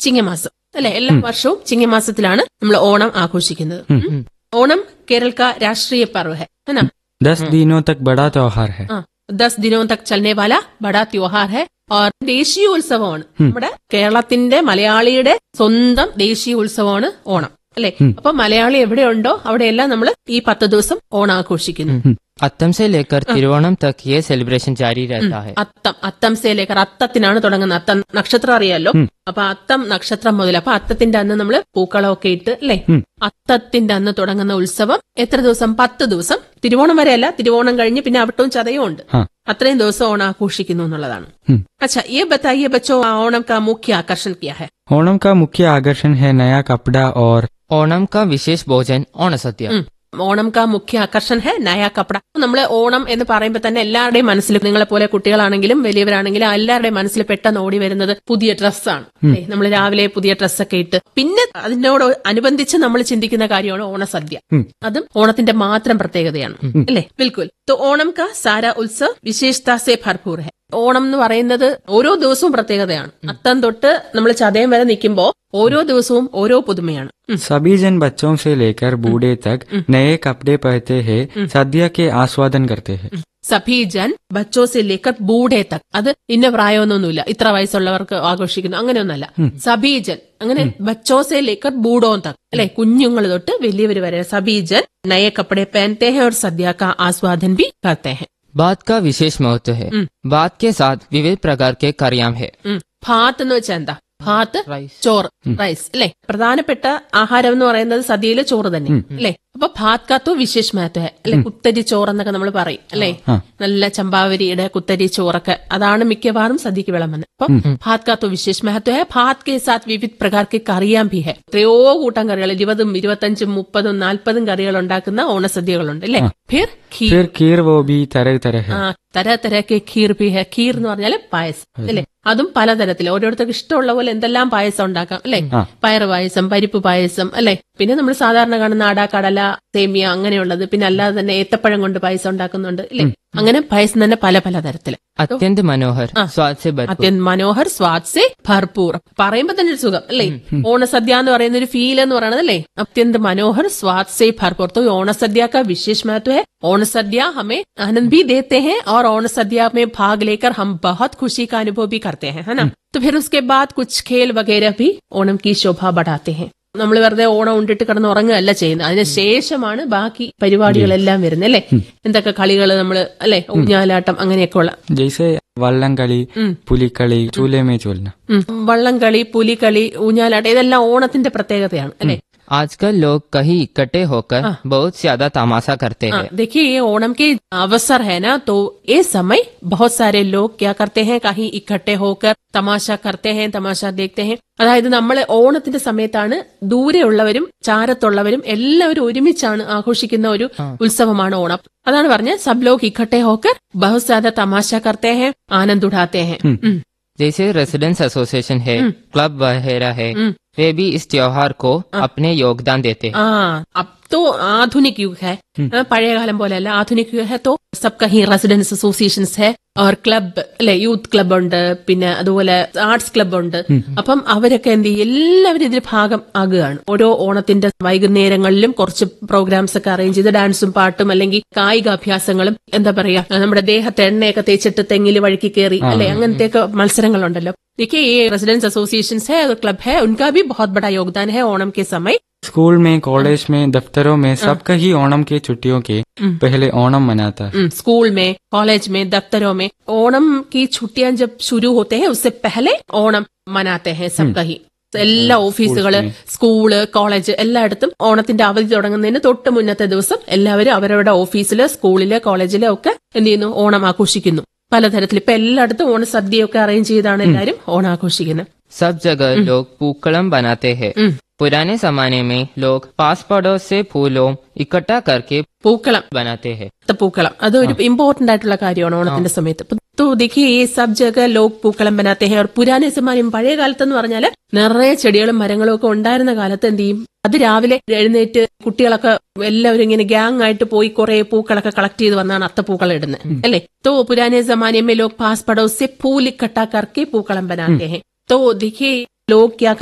ചിങ്ങമാസം അല്ലെ എല്ലാ വർഷവും ചിങ്ങമാസത്തിലാണ് നമ്മൾ ഓണം ആഘോഷിക്കുന്നത് ഉം. ഓണം കേരള का രാഷ്ട്രീയ पर्व है है ना दस दिनों तक बड़ा त्योहार है हाँ दस दिनों तक चलने वाला बड़ा त्योहार है और ദേശീയ ഉത്സവമാണ് നമ്മുടെ കേരളത്തിന്റെ മലയാളിയുടെ സ്വന്തം ദേശീയ ഉത്സവമാണ് ഓണം അല്ലെ അപ്പൊ മലയാളി എവിടെയുണ്ടോ അവിടെയെല്ലാം നമ്മൾ ഈ പത്ത് ദിവസം ഓണം ആഘോഷിക്കുന്നു अत्तम से लेकर तिरुवोणम तक ये सेलिब्रेशन जारी रहता है അത്തം അത്തം സേലേക്കർ അത്തത്തിനാണ് തുടങ്ങുന്നത് അത്തം നക്ഷത്രം അറിയാലോ അപ്പൊ അത്തം നക്ഷത്രം മുതൽ അപ്പൊ അത്തത്തിന്റെ അന്ന് നമ്മൾ പൂക്കളമൊക്കെ ഇട്ട് അല്ലെ അത്തത്തിന്റെ അന്ന് തുടങ്ങുന്ന ഉത്സവം എത്ര ദിവസം പത്ത് ദിവസം തിരുവോണം വരെയല്ല തിരുവോണം കഴിഞ്ഞ് പിന്നെ അവിട്ടവും ചതയും ഉണ്ട് हाँ അത്രയും ദിവസം ഓണം ആഘോഷിക്കുന്നു എന്നുള്ളതാണ് അച്ഛാ ഈ ബത്തായിയെ ബച്ചോ ഓണം കാ മുഖ്യ ആകർഷण किया है ओणम का मुख्य आकर्षण है नया कपड़ा और ओणम का विशेष भोजन ओणसद्य ഉം. ഓണം കാ മുഖ്യ ആകർഷൺ ഹെ നയ കപ്പട നമ്മൾ ഓണം എന്ന് പറയുമ്പോൾ തന്നെ എല്ലാവരുടെയും മനസ്സിൽ നിങ്ങളെ പോലെ കുട്ടികളാണെങ്കിലും വലിയവരാണെങ്കിലും എല്ലാവരുടെയും മനസ്സിൽ പെട്ടെന്ന് ഓടി വരുന്നത് പുതിയ ഡ്രസ്സാണ് നമ്മൾ രാവിലെ പുതിയ ഡ്രസ്സൊക്കെ ഇട്ട് പിന്നെ അതിനോട് അനുബന്ധിച്ച് നമ്മൾ ചിന്തിക്കുന്ന കാര്യമാണ് ഓണസദ്യ അതും ഓണത്തിന്റെ മാത്രം പ്രത്യേകതയാണ് അല്ലേ ബിൽക്കുൽ तो ഓണം കാ സാര ഉത്സവ് വിശേഷത സെ ഭർപൂർ ഹെ ഓണം എന്ന് പറയുന്നത് ഓരോ ദിവസവും പ്രത്യേകതയാണ് അത്തം തൊട്ട് നമ്മൾ ചതയം വരെ നിൽക്കുമ്പോൾ ഓരോ ദിവസവും ഓരോ പുതുമയാണ് ഉം. सभी जन बच्चों से लेकर बूढ़े तक नए कपड़े पहनते हैं सद्या के आस्वादन करते हैं സഭി ജൻ ബച്ചോ സെ ലേക്കർ ബൂഢേ തക് അത് ഇന്ന പ്രായമൊന്നുമില്ല ഇത്ര വയസ്സുള്ളവർക്ക് ആഘോഷിക്കുന്നു അങ്ങനെയൊന്നല്ല സഭി ജൻ അങ്ങനെ ബച്ചോ സെ ലേക്കർ ബൂഡോ തക് അല്ലെ കുഞ്ഞുങ്ങൾ തൊട്ട് വലിയവർ വരെ സഭി ജൻ നയ കപ്പടെ പहनते हैं और सद्या का आस्वादन भी करते हैं बात का विशेष महत्व है बात के साथ विविध प्रकार के कार्याम है ഉം. ഭാത്ത് എന്ന് വെച്ചാൽ എന്താ ഭാത്ത് റൈസ്. ചോറ് റൈസ് അല്ലെ പ്രധാനപ്പെട്ട ആഹാരം എന്ന് പറയുന്നത് സദ്യയിലെ ചോറ് തന്നെ അല്ലെ അപ്പൊ ഭാത് കാത്തു വിശേഷ് മഹത്വ അല്ലെ കുത്തരി ചോറ് എന്നൊക്കെ നമ്മൾ പറയും അല്ലെ നല്ല ചമ്പാവരിയുടെ കുത്തരി ചോറൊക്കെ അതാണ് മിക്കവാറും സദ്യക്ക് വിളമ്പുന്നത് അപ്പൊ ഭാത് കാത്തു വിശേഷ് മഹത്വ ഭാത് കെ സാത്ത് വിവിധ പ്രകാർക്ക് കറിയാൻ ഭി ഹെ എത്രയോ കൂട്ടം കറികൾ ഇരുപതും ഇരുപത്തഞ്ചും മുപ്പതും നാൽപ്പതും കറികൾ ഉണ്ടാക്കുന്ന ഓണസദ്യകളുണ്ട് അല്ലെ ഫിർ ഖീർ फिर खीर वो भी तरह तरह ആ है തര തരക്ക് ഖീർ പി ഹെ ഖീർ എന്ന് പറഞ്ഞാല് പായസം അല്ലെ അതും പലതരത്തിൽ ഓരോരുത്തർക്ക് ഇഷ്ടമുള്ള പോലെ എന്തെല്ലാം പായസം ഉണ്ടാക്കാം അല്ലെ പയറ് പായസം പരിപ്പ് പായസം അല്ലെ പിന്നെ നമ്മൾ സാധാരണ കാണുന്ന അട കടല സേമിയ അങ്ങനെയുള്ളത് പിന്നെ അല്ലാതെ തന്നെ ഏത്തപ്പഴം കൊണ്ട് പായസം ഉണ്ടാക്കുന്നുണ്ട് അല്ലെ അങ്ങനെ പായസം തന്നെ പല പല തരത്തില് अत्यंत मनोहर स्वाद से भरपूर അത്യന്ത് മനോഹർ സ്വാദ് സെ ഭർപൂർ പറയുമ്പോ തന്നെ ഒരു സുഖം അല്ലേ ഓണസദ്യ എന്ന് പറയുന്ന ഒരു ഫീൽ എന്ന് പറയുന്നത് അല്ലേ അത്യന്ത് മനോഹർ സ്വാദ് സെ ഭർപൂർ तो ഓണസദ്യ का विशेष महत्व है ओणसद्या हमें आनंद भी देते हैं और ओणसद्या में भाग लेकर हम बहुत खुशी का अनुभव भी करते हैं है ना तो फिर उसके बाद कुछ खेल वगैरह भी ओणम की शोभा बढ़ाते हैं നമ്മൾ വെറുതെ ഓണം ഉണ്ടിട്ട് കിടന്ന് ഉറങ്ങുകയല്ല ചെയ്യുന്നത് അതിന് ശേഷമാണ് ബാക്കി പരിപാടികളെല്ലാം വരുന്നത് അല്ലെ എന്തൊക്കെ കളികൾ നമ്മൾ അല്ലെ ഊഞ്ഞാലാട്ടം അങ്ങനെയൊക്കെ ഉള്ള जैसे वल्लंकली पुलिकली चूल्हे में चूलना ഉം. വള്ളംകളി പുലികളി ഊഞ്ഞാലാട്ടം ഇതെല്ലാം ഓണത്തിന്റെ പ്രത്യേകതയാണ് അല്ലെ आजकल लोग कहीं इकट्ठे होकर बहुत ज्यादा तमाशा करते हाँ, हैं देखिए ये ओणम के अवसर है ना तो ये समय बहुत सारे लोग क्या करते हैं कहीं इकट्ठे होकर തമാശ करते हैं തമാശ देखते हैं അതായത് നമ്മൾ ഓണത്തിന്റെ സമയത്താണ് ദൂരെയുള്ളവരും ചാരത്തുള്ളവരും എല്ലാവരും ഒരുമിച്ചാണ് ആഘോഷിക്കുന്ന ഒരു ഉത്സവമാണ് ഓണം അതാണ് പറഞ്ഞത് സബ് ലോഗ് ഇക്കട്ടെ ഹോക്കർ ബഹുത് സാര തമാശ करते हैं ആനന്ദ് ഉഠാते हैं ഉം. जैसे रेसिडेंस एसोसिएशन है क्लब वगैरह है वे भी इस त्योहार को अपने योगदान देते हैं ആ अब तो आधुनिक युग है हाँ, പഴയ കാലം പോലെയല്ല ആധുനിക് യുഗ് है तो सब कहीं റെസിഡൻസ് അസോസിയേഷൻസ് है और ക്ലബ് അല്ലെ യൂത്ത് ക്ലബ് ഉണ്ട് പിന്നെ അതുപോലെ ആർട്സ് ക്ലബ് ഉണ്ട് അപ്പം അവരൊക്കെ എന്ത് ചെയ്യും എല്ലാവരും ഇതിൽ ഭാഗം ആകുകയാണ് ഓരോ ഓണത്തിന്റെ വൈകുന്നേരങ്ങളിലും കുറച്ച് പ്രോഗ്രാംസ് ഒക്കെ അറേഞ്ച് ചെയ്ത് ഡാൻസും പാട്ടും അല്ലെങ്കിൽ കായികാഭ്യാസങ്ങളും എന്താ പറയാ നമ്മുടെ ദേഹത്തെ എണ്ണയൊക്കെ തേച്ചിട്ട് തെങ്ങിൽ വഴുക്കി കയറി അല്ലെ അങ്ങനത്തെയൊക്കെ മത്സരങ്ങളുണ്ടല്ലോ देखिए ये रेजिडेंस एसोसिएशन है और क्लब है उनका भी बहुत बड़ा योगदान है ओणम के समय स्कूल में कॉलेज में दफ्तरों में सबका ही ओणम के छुट्टियों के पहले ओणम मनाता है हम्म, स्कूल में कॉलेज में दफ्तरों में ओणम की छुट्टियां जब शुरू होते हैं उससे पहले ओणम मनाते हैं सबका ही എല്ലാ ഓഫീസുകള് സ്കൂള് കോളേജ് എല്ലായിടത്തും ഓണത്തിന്റെ അവധി തുടങ്ങുന്നതിന് തൊട്ട് മുന്നത്തെ ദിവസം എല്ലാവരും അവരവരുടെ ഓഫീസില് സ്കൂളില് കോളേജില് ഒക്കെ എന്ത് ചെയ്യുന്നു ഓണം ആഘോഷിക്കുന്നു പലതരത്തിൽ ഇപ്പൊ എല്ലായിടത്തും ഓണസദ്യയൊക്കെ അറേഞ്ച് ചെയ്താണ് എല്ലാവരും ഓണം ആഘോഷിക്കുന്നത് सब जगह लोग पूकलम बनाते हैं पुराने जमाने में लोग पास पड़ोस से फूलों इकट्ठा करके പൂക്കളം बनाते हैं പൂക്കളം അതൊരു ഇമ്പോർട്ടന്റ് ആയിട്ടുള്ള കാര്യമാണ് ഓണത്തിന്റെ സമയത്ത് तो देखिए ये सब जगह लोग പൂക്കളം बनाते हैं और പുരാനെ സമാനം പഴയ കാലത്ത് എന്ന് പറഞ്ഞാല് നിറയെ ചെടികളും മരങ്ങളും ഒക്കെ ഉണ്ടായിരുന്ന കാലത്ത് എന്ത് ചെയ്യും അത് രാവിലെ എഴുന്നേറ്റ് കുട്ടികളൊക്കെ എല്ലാവരും ഇങ്ങനെ ഗ്യാങ് ആയിട്ട് പോയി കുറെ പൂക്കളൊക്കെ കളക്ട് ചെയ്ത് വന്നാണ് അത്തപ്പൂക്കളം ഇടുന്നത് അല്ലെ तो पुराने जमाने में लोग पास पड़ोस से फूल इकट्ठा करके പൂക്കളം बनाते हैं तो देखिए लोग क्या